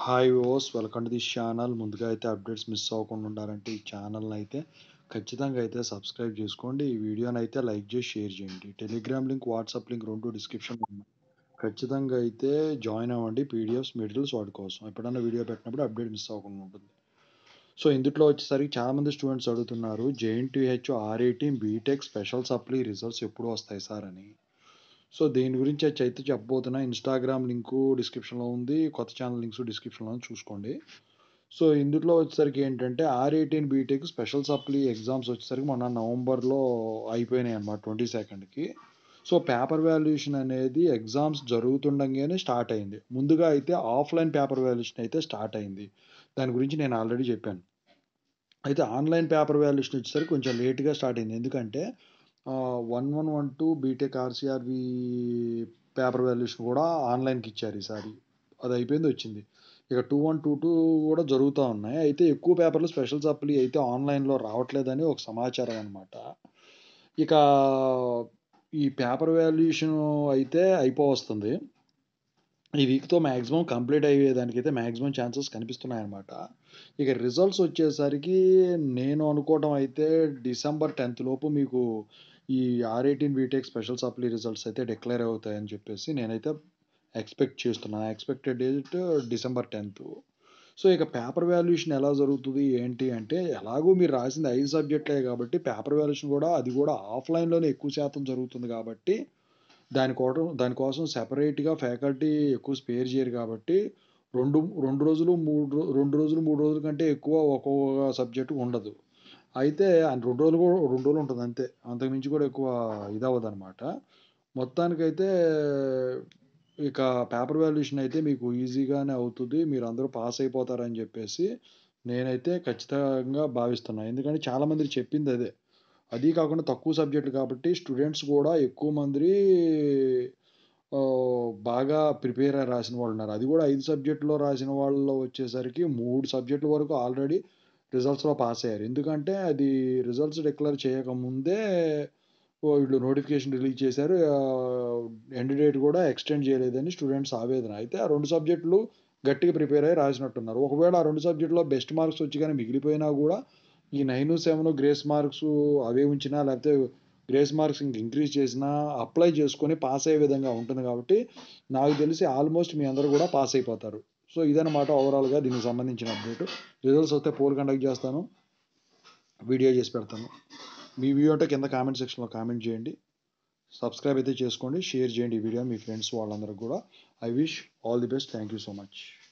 hi ఓస్ welcome to this channel ముందుగా అయితే అప్డేట్స్ మిస్ అవ్వకుండా ఉండాలంటే ఈ ఛానల్ని అయితే ఖచ్చితంగా అయితే సబ్స్క్రైబ్ చేసుకోండి ఈ వీడియోని అయితే లైక్ చేసి షేర్ చేయండి టెలిగ్రామ్ లింక్ వాట్సాప్ లింక్ రెండు డిస్క్రిప్షన్ ఉన్నాయి ఖచ్చితంగా అయితే జాయిన్ అవ్వండి పీడిఎఫ్స్ మెటీరియల్స్ వాటి కోసం ఎప్పుడన్నా వీడియో పెట్టినప్పుడు అప్డేట్ మిస్ అవ్వకుండా ఉంటుంది సో ఇందులో వచ్చేసరికి చాలామంది స్టూడెంట్స్ అడుగుతున్నారు JNTUH RIT BTech special supply results ఎప్పుడు వస్తాయి సార్ అని సో దీని గురించి అయితే అయితే చెప్పబోతున్నా ఇన్స్టాగ్రామ్ లింకు డిస్క్రిప్షన్లో ఉంది కొత్త ఛానల్ లింక్స్ డిస్క్రిప్షన్లో ఉంది, చూసుకోండి సో ఇందులో వచ్చేసరికి ఏంటంటే R eighteen BTech special supply exams వచ్చేసరికి మొన్న నవంబర్లో అయిపోయినాయి అన్నమాట ట్వంటీ సెకండ్కి సో పేపర్ వాల్యుయేషన్ అనేది ఎగ్జామ్స్ జరుగుతుండగానే స్టార్ట్ అయింది ముందుగా అయితే ఆఫ్లైన్ పేపర్ వాల్యుయేషన్ అయితే స్టార్ట్ అయింది దాని గురించి నేను ఆల్రెడీ చెప్పాను అయితే ఆన్లైన్ పేపర్ వాల్యుయేషన్ వచ్చేసరికి కొంచెం లేట్గా స్టార్ట్ అయింది ఎందుకంటే one one one two BTech RCRV paper valuation కూడా ఆన్లైన్కి ఇచ్చారు ఈసారి అది అయిపోయింది వచ్చింది ఇక టూ వన్ టూ టూ కూడా జరుగుతూ ఉన్నాయి అయితే ఎక్కువ పేపర్లు స్పెషల్ సప్లీ అయితే ఆన్లైన్లో రావట్లేదని ఒక సమాచారం అనమాట ఇక ఈ పేపర్ వాల్యుయేషన్ అయితే అయిపోవస్తుంది ఈ వీక్తో మ్యాక్సిమం కంప్లీట్ అయ్యేదానికి అయితే మ్యాక్సిమం ఛాన్సెస్ కనిపిస్తున్నాయి అనమాట ఇక రిజల్ట్స్ వచ్చేసరికి నేను అనుకోవడం అయితే డిసెంబర్ టెన్త్ లోపు మీకు ఈ R eighteen BTech special supply results అయితే డిక్లేర్ అవుతాయని చెప్పేసి నేనైతే ఎక్స్పెక్ట్ చేస్తున్నాను expected date December tenth so ఇక పేపర్ వాల్యుయేషన్ ఎలా జరుగుతుంది ఏంటి అంటే ఎలాగో మీరు రాసింది ఐదు సబ్జెక్టులే కాబట్టి పేపర్ వాల్యుయేషన్ కూడా అది కూడా ఆఫ్లైన్లోనే ఎక్కువ శాతం జరుగుతుంది కాబట్టి దానికోసం దానికోసం సెపరేట్గా ఫ్యాకల్టీ ఎక్కువ స్పేర్ చేయరు కాబట్టి రెండు రెండు రోజులు మూడు రో- రెండు రోజులు మూడు రోజుల కంటే ఎక్కువ ఒక్కొక్క సబ్జెక్టు ఉండదు అయితే ఆ రెండు రోజులు కూడా రెండు రోజులు ఉంటుంది అంతే అంతకుమించి కూడా ఎక్కువ ఇదవ్వదు అనమాట మొత్తానికైతే ఇక పేపర్ వాల్యుయేషన్ అయితే మీకు ఈజీగానే అవుతుంది మీరు అందరూ పాస్ అయిపోతారని చెప్పేసి నేనైతే ఖచ్చితంగా భావిస్తున్నాను ఎందుకంటే చాలామంది చెప్పింది అదే అది కాకుండా తక్కువ సబ్జెక్టులు కాబట్టి స్టూడెంట్స్ కూడా ఎక్కువ మంది ఆ, బాగా ప్రిపేర్ అయ్యి రాసిన వాళ్ళు ఉన్నారు అది కూడా ఐదు సబ్జెక్టులో రాసిన వాళ్ళలో వచ్చేసరికి మూడు సబ్జెక్టుల వరకు ఆల్రెడీ రిజల్ట్స్లో పాస్ అయ్యారు ఎందుకంటే అది రిజల్ట్స్ డిక్లేర్ చేయకముందే ఓ వీళ్ళు నోటిఫికేషన్ రిలీజ్ చేశారు ఎండ్ డేట్ కూడా ఎక్స్టెండ్ చేయలేదని స్టూడెంట్స్ ఆవేదన అయితే ఆ రెండు సబ్జెక్టులు గట్టిగా ప్రిపేర్ అయ్యి రాసినట్టున్నారు ఒకవేళ ఆ రెండు సబ్జెక్టులో బెస్ట్ మార్క్స్ వచ్చి కానీ మిగిలిపోయినా కూడా ఈ నైన్ సెవెన్ గ్రేస్ మార్క్స్ అవే ఉంచినా లేకపోతే గ్రేస్ మార్క్స్ ఇంక ఇంక్రీజ్ చేసినా అప్లై చేసుకొని పాస్ అయ్యే విధంగా ఉంటుంది కాబట్టి నాకు తెలిసి ఆల్మోస్ట్ మీ అందరూ కూడా పాస్ అయిపోతారు సో ఇదన్నమాట ఓవరాల్గా దీనికి సంబంధించిన అప్డేట్ రిజల్ట్స్ వస్తే పోల్ కండక్ట్ చేస్తాను వీడియో చేసి పెడతాను మీ వ్యూ అంటే కింద కామెంట్ సెక్షన్లో కామెంట్ చేయండి సబ్స్క్రైబ్ అయితే చేసుకోండి షేర్ చేయండి ఈ వీడియో మీ ఫ్రెండ్స్ వాళ్ళందరికీ కూడా I wish all the best thank you so much